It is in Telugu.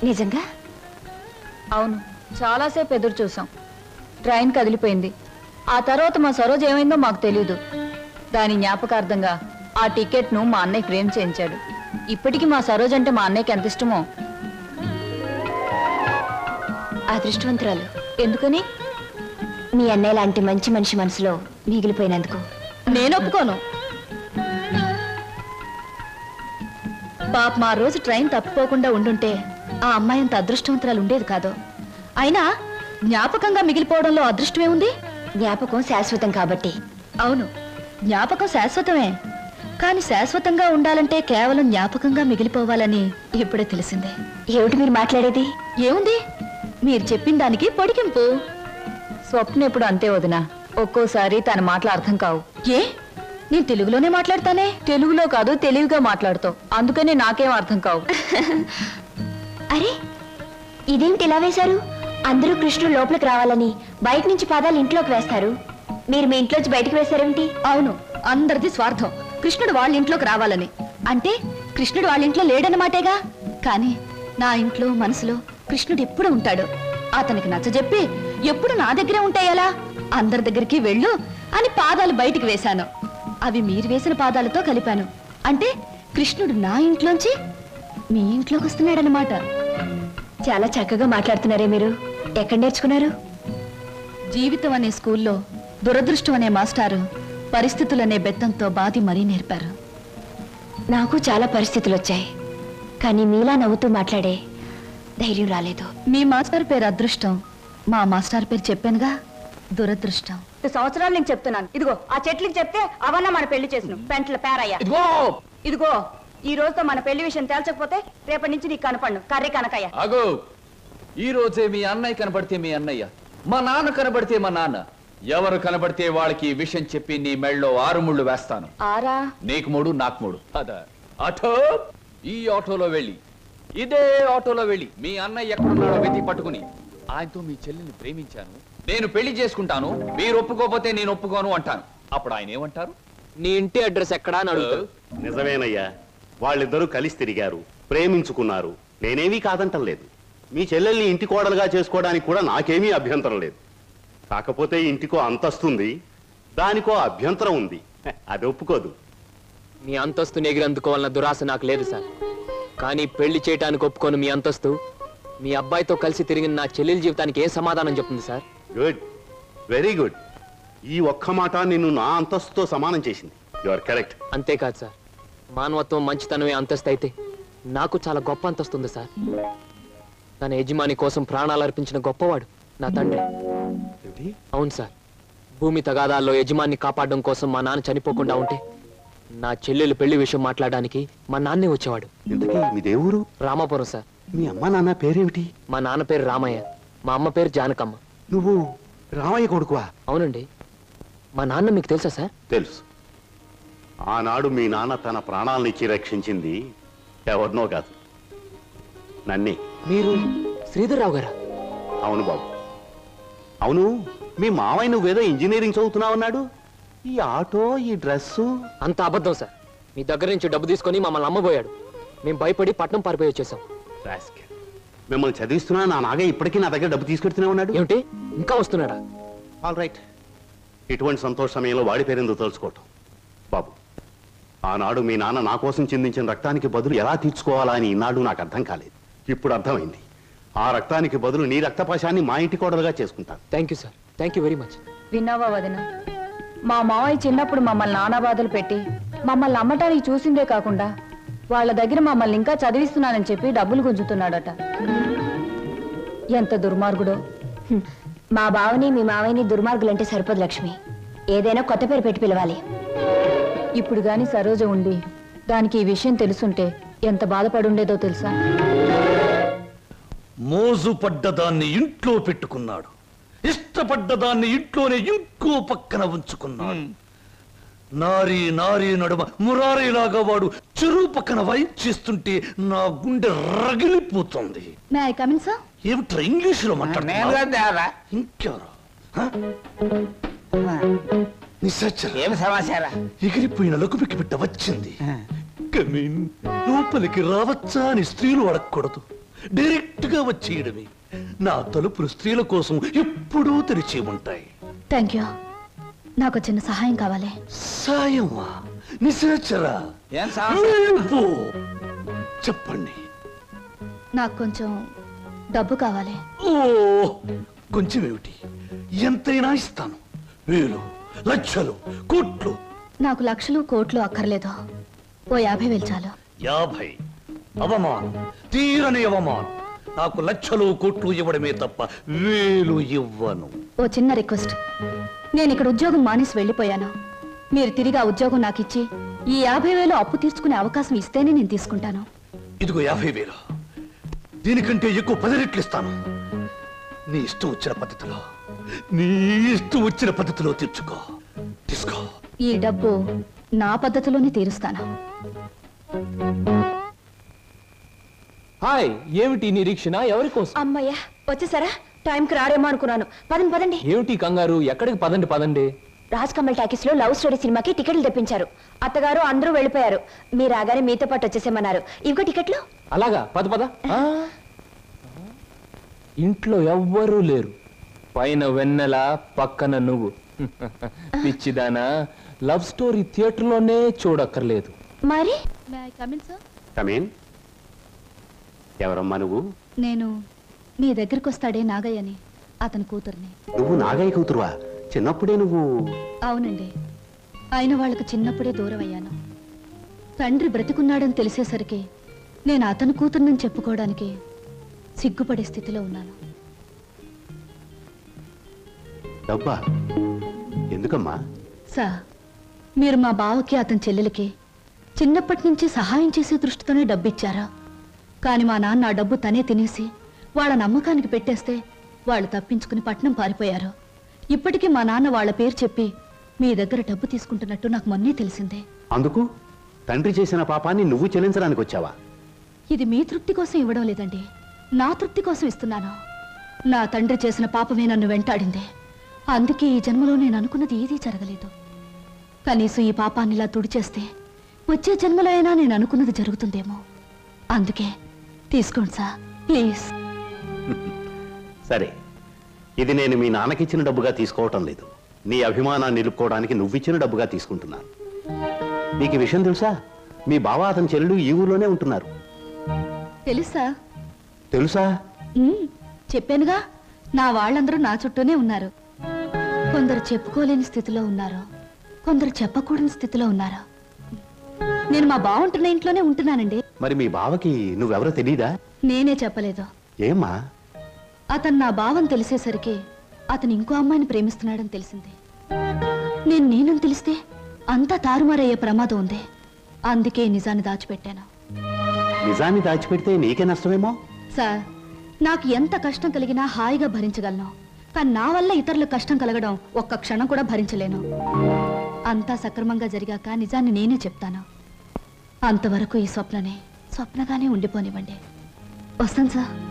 నిజంగా అవును చాలాసేపు ఎదురు చూసాం ట్రైన్ కదిలిపోయింది ఆ తర్వాత మా సరోజ్ ఏమైందో మాకు తెలీదు దాని జ్ఞాపకార్థంగా ఆ టికెట్ను మా అన్నయ్య ఫ్రేమ్ చేయించాడు ఇప్పటికీ మా సరోజ్ అంటే మా అన్నయ్యకి ఎంత ఇష్టమో అదృష్టవంతురాలు ఎందుకని మీ అన్నయ్య లాంటి మంచి మనిషి మనసులో మిగిలిపోయినందుకు నేను ఒప్పుకోను పాప మా రోజు ట్రైన్ తప్పిపోకుండా ఉండుంటే ఆ అమ్మాయి అంత అదృష్టవంతురాలు ఉండేది కాదు అయినా జ్ఞాపకంగా మిగిలిపోవడంలో అదృష్టమే ఉంది జ్ఞాపకం శాశ్వతం కాబట్టి అవును జ్ఞాపకం శాశ్వతమే కానీ శాశ్వతంగా ఉండాలంటే కేవలం జ్ఞాపకంగా మిగిలిపోవాలని ఇప్పుడే తెలిసిందే ఏమిటి మీరు మాట్లాడేది ఏముంది మీరు చెప్పిన దానికి పొడికింపు స్వప్న ఎప్పుడు అంతే వదినా ఒక్కోసారి తన మాటలు అర్థం కావు ఏ నేను తెలుగులోనే మాట్లాడతానే తెలుగులో కాదు తెలివిగా మాట్లాడుతావు అందుకనే నాకేం అర్థం కావు అరే ఇదేమిటి ఇలా వేశారు అందరూ కృష్ణుడు లోపలికి రావాలని బయట నుంచి పాదాలు ఇంట్లోకి వేస్తారు మీరు మీ ఇంట్లోంచి బయటకు వేశారేమిటి అవును అందరిది స్వార్థం కృష్ణుడు వాళ్ళ ఇంట్లోకి రావాలని అంటే కృష్ణుడు వాళ్ళ ఇంట్లో లేడన్నమాటేగా కానీ నా ఇంట్లో మనసులో కృష్ణుడు ఎప్పుడు ఉంటాడు అతనికి నచ్చజెప్పి ఎప్పుడు నా దగ్గరే ఉంటాయలా అందరి దగ్గరికి వెళ్ళు అని పాదాలు బయటికి వేశాను అవి మీరు వేసిన పాదాలతో కలిపాను అంటే కృష్ణుడు నా ఇంట్లోంచి మీ ఇంట్లోకి వస్తున్నాడనమాట చాలా చక్కగా మాట్లాడుతున్నారే మీరు ఎక్కడ నేర్చుకున్నారు జీవితం అనే స్కూల్లో దురదృష్టం అనే మాస్టారు పరిస్థితులనే బెత్తంతో బాధి మరీ నేర్పారు నాకు చాలా పరిస్థితులు వచ్చాయి కానీ మీలా నవ్వుతూ మాట్లాడే ధైర్యం రాలేదు మీ మాస్టర్ పేరు అదృష్టం మా మాస్టర్ పేరు చెప్పానుగా దురదృష్టం సంవత్సరాలు నేను చెప్తున్నాను ఇదిగో ఆ చెట్లకి చెప్తే అవన్న మన పెళ్లి చేసిన పెంట్ల పేరయ్య ఇదిగో ఇదిగో ఈ రోజుతో మన పెళ్లి విషయం తేల్చకపోతే రేపటి నుంచి నీకు కనపడను కర్రీ కనకయ్య అగో ఈ రోజే మీ అన్నయ్య కనబడితే మీ అన్నయ్య మా నాన్న కనబడితే మా నాన్న ఎవరు కనబడితే వాళ్ళకి ఈ విషయం చెప్పి నీ మెళ్ళలో ఆరు ముళ్ళు వేస్తాను ఆరా నీకు మూడు నాకు మూడు అదా ఆటో ఈ ఆటోలో వెళ్ళి ఇదే ఆటోలో వెళ్ళి మీ అన్నయ్య ఎక్కడున్నాడో వెతి పట్టుకుని ఆయనతో మీ చెల్లిని ప్రేమించాను నేను పెళ్లి చేసుకుంటాను మీరు ఒప్పుకోకపోతే నేను ఒప్పుకోను అంటాను అప్పుడు ఆయన ఏమంటారు నీ ఇంటి అడ్రస్ ఎక్కడా అని అడుగుతారు నిజమేనయ్యా వాళ్ళిద్దరూ కలిసి తిరిగారు ప్రేమించుకున్నారు నేనేమీ కాదంటం లేదు మీ చెల్లెల్ని ఇంటి కోడలుగా చేసుకోవడానికి కూడా నాకేమీ అభ్యంతరం లేదు కాకపోతే ఇంటికో అంతస్తుంది దానికో అభ్యంతరం ఉంది హె, అది ఒప్పుకోదు మీ అంతస్తుని ఎగిరందుకోవాలన్న దురాశ నాకు లేదు సార్ కానీ పెళ్లి చేయటానికి ఒప్పుకోను మీ అంతస్తు మీ అబ్బాయితో కలిసి తిరిగిన నా చెల్లెల జీవితానికి ఏం సమాధానం చెప్తుంది సార్ గుడ్ వెరీ గుడ్ ఈ ఒక్క మాట నిన్ను నా అంతస్తుతో సమానం చేసింది యు ఆర్ కరెక్ట్ అంతేకాదు సార్ మానవత్వం మంచితనమే అంతస్తు అయితే నాకు చాలా గొప్ప అంతస్తు ఉంది సార్ తన యజమాని కోసం ప్రాణాలు అర్పించిన గొప్పవాడు నా తండ్రి అవును సార్ భూమి తగాదాల్లో యజమాన్ని కాపాడడం కోసం మా నాన్న చనిపోకుండా ఉంటే నా చెల్లెలు పెళ్లి విషయం మాట్లాడడానికి మా నాన్నే వచ్చేవాడు ఇంతకీ మీ దేవురు రామాపురం సార్ మీ అమ్మ నాన్న పేరేమిటి మా నాన్న పేరు రామయ్య మా అమ్మ పేరు జానకమ్మ నువ్వు రామయ్య కొడుకువా అవునండి మా నాన్న మీకు తెలుసా సార్ తెలుసు ఆనాడు మీ నాన్న తన ప్రాణాలనిచ్చి రక్షించింది ఎవరినో కాదు నన్నే మీరు శ్రీధర్రావు గారా అవును బాబు అవును మీ మావయ్య నువ్వేదో ఇంజనీరింగ్ చదువుతున్నావన్నాడు ఈ ఆటో ఈ డ్రెస్సు అంత అబద్ధం సార్ మీ దగ్గర నుంచి డబ్బు తీసుకొని మమ్మల్ని అమ్మబోయాడు మేము భయపడి పట్నం పారిపోయి వచ్చేసాం రాస్కెల్. మిమ్మల్ని చదివిస్తున్నా నా నాగే ఇప్పటికీ నా దగ్గర డబ్బు తీసుకెడుతూనే ఉన్నాడు ఏమిటి ఇంకా వస్తున్నాడా ఆల్ రైట్ ఇటువంటి సంతోష సమయంలో వాడి పేరెందుకు తలుచుకోవటం బాబు ఆనాడు మీ నాన్న నా కోసం చిందించిన రక్తానికి బదులు ఎలా తీర్చుకోవాలా అని ఈనాడు నాకు అర్థం కాలేదు ఇప్పుడు అర్థమైంది ఆ రక్తానికి బదులు నీ రక్తపాశాన్ని మా ఇంటి కోడలుగా చేసుకుంటాను thank you sir thank you very much విన్నావా వదిన మా మావయ్య చిన్నప్పుడు మమ్మల్ని నానా బాధలు పెట్టి మమ్మల్ని అమ్మటానికి చూసిందే కాకుండా వాళ్ళ దగ్గర మమ్మల్ని ఇంకా చదివిస్తున్నానని చెప్పి డబ్బులు గుంజుతున్నాడట ఎంత దుర్మార్గుడో హ్మ్. మా బావని మీ మావయ్యని దుర్మార్గులంటే సరిపోదు లక్ష్మి ఏదైనా కొత్త పేరు పెట్టి పిలవాలి ఇప్పుడు గాని సరోజ ఉండి దానికి ఈ విషయం తెలుసుంటే ఎంత బాధపడుండేదో తెలుసా మోజు పడ్డదాన్ని ఇంట్లో పెట్టుకున్నాడు ఇష్టపడ్డదాన్ని ఇంట్లోనే ఇంకో పక్కన ఉంచుకున్నాడు నారీ నారీ నడుమ మురారీలాగా వాడు చెరువు పక్కన వాయించేస్తుంటే నా గుండె రగిలిపోతుంది మే ఐ కమిన్ సార్ ఏమిట్రా ఇంగ్లీషులో మాట్లాడుతున్నా ఇంకెవరు హ? నిశాచర ఏం సమాచారం ఎగిరిపోయిన లకుమికి బిడ్డ వచ్చింది కమీన్ లోపలికి రావచ్చా అని స్త్రీలు అడగకూడదు డైరెక్ట్ గా వచ్చేయడమే నా తలుపులు స్త్రీల కోసం ఎప్పుడూ తెరిచి ఉంటాయి థ్యాంక్ యూ నాకు చిన్న సహాయం కావాలి సాయమా నిశాచరా ఏం సార్ వెళ్ళిపో. చెప్పండి నాకు కొంచెం డబ్బు కావాలి ఓ కొంచెం ఏమిటి ఎంతైనా ఇస్తాను వేలు లక్షలు కోట్లు నాకు లక్షలు కోట్లు అక్కర్లేదు ఓ యాభై వేలు చాలు యాభై అవమానం తీరని అవమానం నాకు లక్షలు కోట్లు ఇవ్వడమే తప్ప వేలు ఇవ్వను ఓ చిన్న రిక్వెస్ట్ నేను ఇక్కడ ఉద్యోగం మానేసి వెళ్ళిపోయాను మీరు తిరిగి ఆ ఉద్యోగం నాకు ఇచ్చి ఈ యాభై వేలు అప్పు తీర్చుకునే అవకాశం ఇస్తేనే నేను తీసుకుంటాను ఇదిగో యాభై వేలు దీనికంటే ఎక్కువ పది రెట్లు ఇస్తాను నీ ఇష్టం వచ్చిన పద్ధతిలో నీ ఇష్టం వచ్చిన పద్ధతిలో తీర్చుకో తీసుకో ఈ డబ్బు నా పద్ధతిలోనే తీరుస్తాను హాయ్ ఏమిటి నిరీక్షణ ఎవరి కోసం అమ్మయ్యా వచ్చేసారా టైంకి రారేమో అనుకున్నాను పదండి పదండి ఏమిటి కంగారు ఎక్కడికి పదండి పదండి రాజ్ కమల్ టాకీస్ లో లవ్ స్టోరీ సినిమాకి టికెట్లు తెప్పించారు అత్తగారు అందరూ వెళ్ళిపోయారు మీరు రాగానే మీతో పాటు వచ్చేసేమన్నారు ఇవిగో టికెట్లు అలాగా పద పద ఆ. ఇంట్లో ఎవ్వరూ లేరు పైన వెన్నెల పక్కన నువ్వు పిచ్చిదానా లవ్ స్టోరీ థియేటర్లోనే చూడక్కర్లేదు మరి కమేన్ ఎవరమ్మా నువ్వు నేను మీ దగ్గరికి వస్తాడే నాగయ్యని అతని కూతుర్ని నువ్వు నాగయ్య కూతురువా చిన్నప్పుడే నువ్వు అవునండి అయిన వాళ్ళకు చిన్నప్పుడే దూరం అయ్యాను తండ్రి బ్రతికున్నాడని తెలిసేసరికి నేను అతని కూతుర్నని చెప్పుకోవడానికి సిగ్గుపడే స్థితిలో ఉన్నాను డబ్బా ఎందుకమ్మా సార్ మీరు మా బావకి అతని చెల్లెలకి చిన్నప్పటి నుంచి సహాయం చేసే దృష్టితోనే డబ్బు ఇచ్చారా కానీ మా నాన్న ఆ డబ్బు తనే తినేసి వాళ్ళ నమ్మకానికి పెట్టేస్తే వాళ్ళు తప్పించుకుని పట్నం పారిపోయారు ఇప్పటికీ మా నాన్న వాళ్ళ పేరు చెప్పి మీ దగ్గర డబ్బు తీసుకుంటున్నట్టు నాకు మొన్నే తెలిసిందే అందుకు తండ్రి చేసిన పాపాన్ని నువ్వు చెల్లించడానికి వచ్చావా ఇది మీ తృప్తి కోసం ఇవ్వడం లేదండి నా తృప్తి కోసం ఇస్తున్నాను నా తండ్రి చేసిన పాపమే నన్ను వెంటాడింది అందుకే ఈ జన్మలో నేను అనుకున్నది ఏదీ జరగలేదు కనీసం ఈ పాపాన్ని ఇలా తుడిచేస్తే వచ్చే జన్మలో అయినా నేను అనుకున్నది జరుగుతుందేమో అందుకే తీసుకోండి సార్ ప్లీజ్ సరే ఇది నేను మీ నాన్నకిచ్చిన డబ్బుగా తీసుకోవటం లేదు నీ అభిమానాన్ని నిలుపుకోవడానికి నువ్విచ్చిన డబ్బుగా తీసుకుంటున్నాను నీకు ఈ విషయం తెలుసా మీ బావ అతని చెల్లెలు ఈ ఊర్లోనే ఉంటున్నారు తెలుసా తెలుసా ఉమ్, చెప్పానుగా నా వాళ్ళందరూ నా చుట్టూనే ఉన్నారు కొందరు చెప్పుకోలేని స్థితిలో ఉన్నారు కొందరు చెప్పకూడని స్థితిలో ఉన్నారు నేను మా బాగుంటున్న ఇంట్లోనే ఉంటున్నానండి మరి మీ బావకి నువ్వెవరో తెలీదా నేనే చెప్పలేదు ఏమ్మా అతను నా భావం తెలిసేసరికి అతను ఇంకో అమ్మాయిని ప్రేమిస్తున్నాడని తెలిసింది నేను నేనని తెలిస్తే అంతా తారుమారయ్యే ప్రమాదం ఉంది అందుకే ఈ నిజాన్ని దాచిపెట్టాను నిజాన్ని దాచిపెడితే నీకే నష్టమేమో సార్ నాకు ఎంత కష్టం కలిగినా హాయిగా భరించగలను కానీ నా వల్ల ఇతరులకు కష్టం కలగడం ఒక్క క్షణం కూడా భరించలేను అంతా సక్రమంగా జరిగాక నిజాన్ని నేనే చెప్తాను అంతవరకు ఈ స్వప్ననే స్వప్నగానే ఉండిపోనివ్వండి వస్తాను సార్